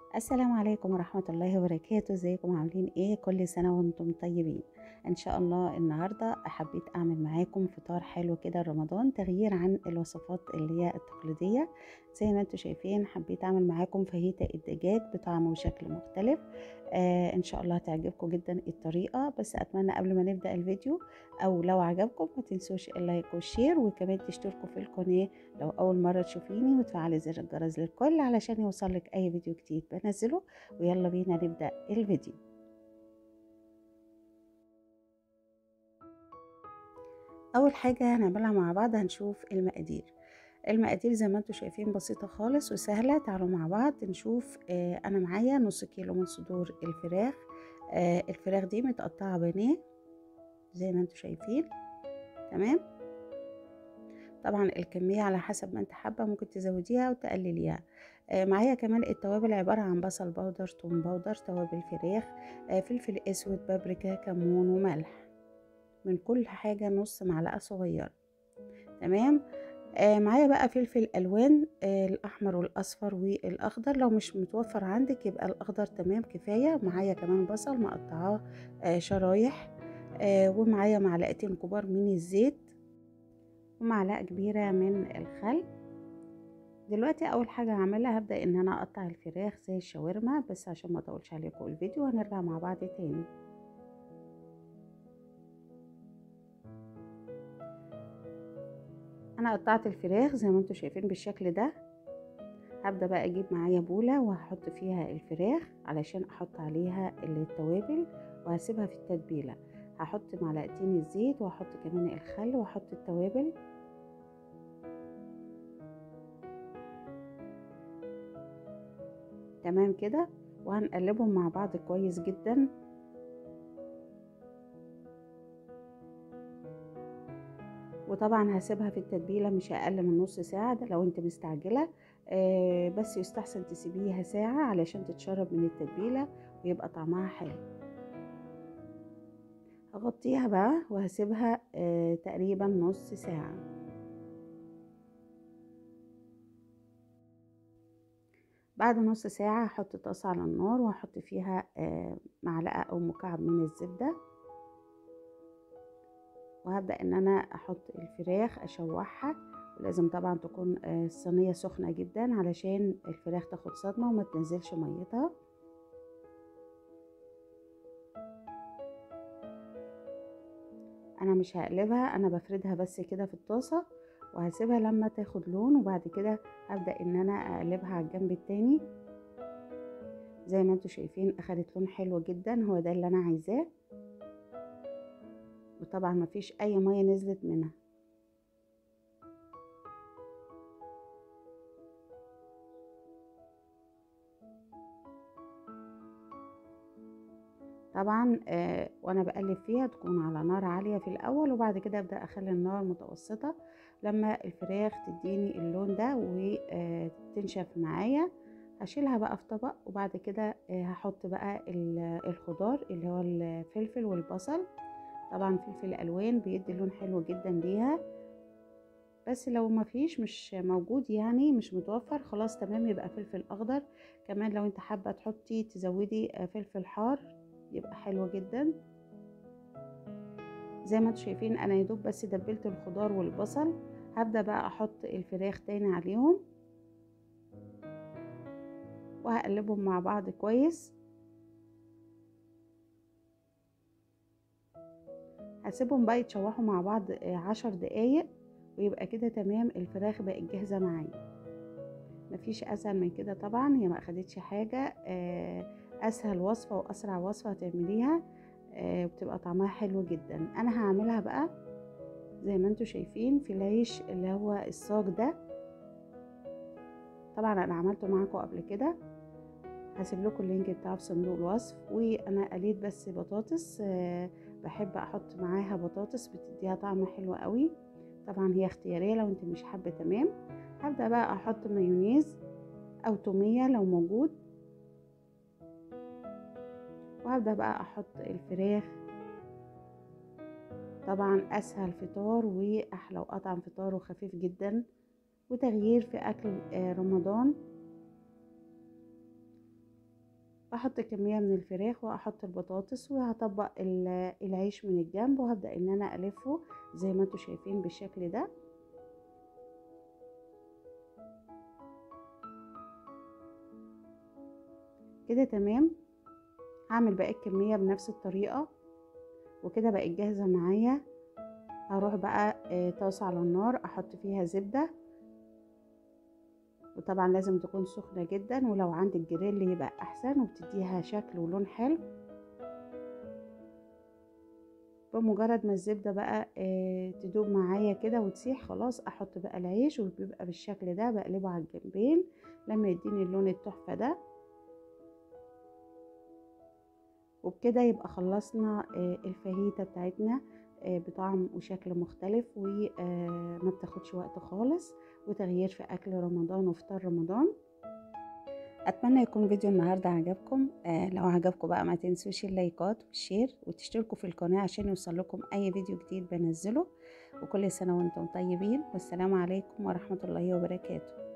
السلام عليكم ورحمة الله وبركاته ازيكم عاملين ايه كل سنة وانتم طيبين ان شاء الله النهاردة حبيت اعمل معاكم فطار حلو كده رمضان تغيير عن الوصفات اللي هي التقليدية زي ما انتم شايفين حبيت اعمل معاكم فاهيتا الدجاج بطعم وشكل مختلف آه ان شاء الله تعجبكم جدا الطريقة بس اتمنى قبل ما نبدأ الفيديو او لو عجبكم ما تنسوش اللايك والشير وكمان تشتركوا في القناة لو اول مرة تشوفيني وتفعلي زر الجرس للكل علشان يوصلك اي فيديو جديد بنزله ويلا بينا نبدأ الفيديو اول حاجة هنعملها مع بعض هنشوف المقادير المقادير زي ما انتم شايفين بسيطة خالص وسهلة تعالوا مع بعض نشوف آه انا معايا نص كيلو من صدور الفراخ آه الفراخ دي متقطعة بانيه زي ما انتم شايفين تمام طبعا الكمية على حسب ما انت حابة ممكن تزوديها وتقلليها آه معايا كمان التوابل عبارة عن بصل بودر توم بودر توابل فراخ آه فلفل اسود بابريكا كمون وملح من كل حاجة نص معلقة صغيرة تمام آه معايا بقى فلفل الوان آه الاحمر والاصفر والاخضر لو مش متوفر عندك يبقى الاخضر تمام كفايه معايا كمان بصل مقطعاه آه شرايح آه ومعايا معلقتين كبار من الزيت ومعلقه كبيره من الخل دلوقتي اول حاجه هعملها هبدا ان انا اقطع الفراخ زي الشاورما بس عشان ما اطولش عليكم الفيديو هنرجع مع بعض تاني انا قطعت الفراخ زي ما انتم شايفين بالشكل ده هبدا بقى اجيب معايا بوله وهحط فيها الفراخ علشان احط عليها التوابل وهسيبها في التتبيله هحط معلقتين الزيت وهحط كمان الخل وهحط التوابل تمام كده وهنقلبهم مع بعض كويس جدا وطبعا هسيبها في التتبيلة مش أقل من نص ساعة ده لو انت مستعجلة آه بس يستحسن تسيبيها ساعة علشان تتشرب من التتبيلة ويبقى طعمها حلو هغطيها بقى وهسيبها آه تقريبا نص ساعة بعد نص ساعة هحط طاسة على النار وهحط فيها آه معلقة أو مكعب من الزبدة وهبدأ ان انا احط الفراخ اشوحها ولازم طبعا تكون الصينية سخنة جدا علشان الفراخ تاخد صدمة وما تنزلش ميتها انا مش هقلبها انا بفردها بس كده في الطاسة وهسيبها لما تاخد لون وبعد كده هبدأ ان انا اقلبها على الجنب التاني زي ما انتوا شايفين اخدت لون حلو جدا هو ده اللي انا عايزاه وطبعا مفيش اي ميه نزلت منها طبعا آه وانا بقلب فيها تكون على نار عاليه في الاول وبعد كده ابدا اخلي النار متوسطه لما الفراخ تديني اللون ده وتنشف معايا هشيلها بقى في طبق وبعد كده آه هحط بقى الخضار اللي هو الفلفل والبصل طبعا فلفل الوان بيدي لون حلو جدا ليها بس لو ما فيش مش موجود يعني مش متوفر خلاص تمام يبقى فلفل اخضر كمان لو انت حابه تحطي تزودي فلفل حار يبقى حلو جدا زي ما انتم شايفين انا يدوب بس دبلت الخضار والبصل هبدا بقى احط الفراخ تاني عليهم وهقلبهم مع بعض كويس هسيبهم بقى يتشوحوا مع بعض عشر دقايق ويبقى كده تمام الفراخ بقت جاهزة معايا مفيش اسهل من كده طبعا هي ما اخدتش حاجة اسهل وصفة واسرع وصفة هتعمليها وبتبقى طعمها حلو جدا انا هعملها بقى زي ما انتوا شايفين في العيش اللي هو الصاج ده طبعا انا عملته معاكم قبل كده هسيب لكم اللينك بتاعه في صندوق الوصف وانا قليت بس بطاطس بحب احط معاها بطاطس بتديها طعم حلو قوي طبعا هي اختياريه لو انت مش حابه تمام هبدا بقى احط مايونيز او توميه لو موجود وهبدا بقى احط الفراخ طبعا اسهل فطار واحلى واطعم فطار وخفيف جدا وتغيير في اكل رمضان بحط كمية من الفراخ واحط البطاطس وهطبق العيش من الجنب وهبدأ ان انا الفه زي ما انتوا شايفين بالشكل ده كده تمام هعمل باقي الكمية بنفس الطريقة وكده بقت جاهزة معايا هروح بقى طاسة على النار احط فيها زبدة وطبعا لازم تكون سخنة جدا ولو عندك جريل يبقى احسن وبتديها شكل ولون حلو بمجرد ما الزبدة بقى تدوب معايا كده وتسيح خلاص احط بقى العيش وبيبقى بالشكل ده بقلبه على الجنبين لما يديني اللون التحفة ده وبكده يبقى خلصنا الفاهيتا بتاعتنا بطعم وشكل مختلف وما بتاخدش وقت خالص وتغيير في اكل رمضان وفطار رمضان اتمنى يكون فيديو النهارده عجبكم آه لو عجبكم بقى ما تنسوش اللايكات والشير وتشتركوا في القناه عشان يوصل لكم اي فيديو جديد بنزله وكل سنه وانتم طيبين والسلام عليكم ورحمه الله وبركاته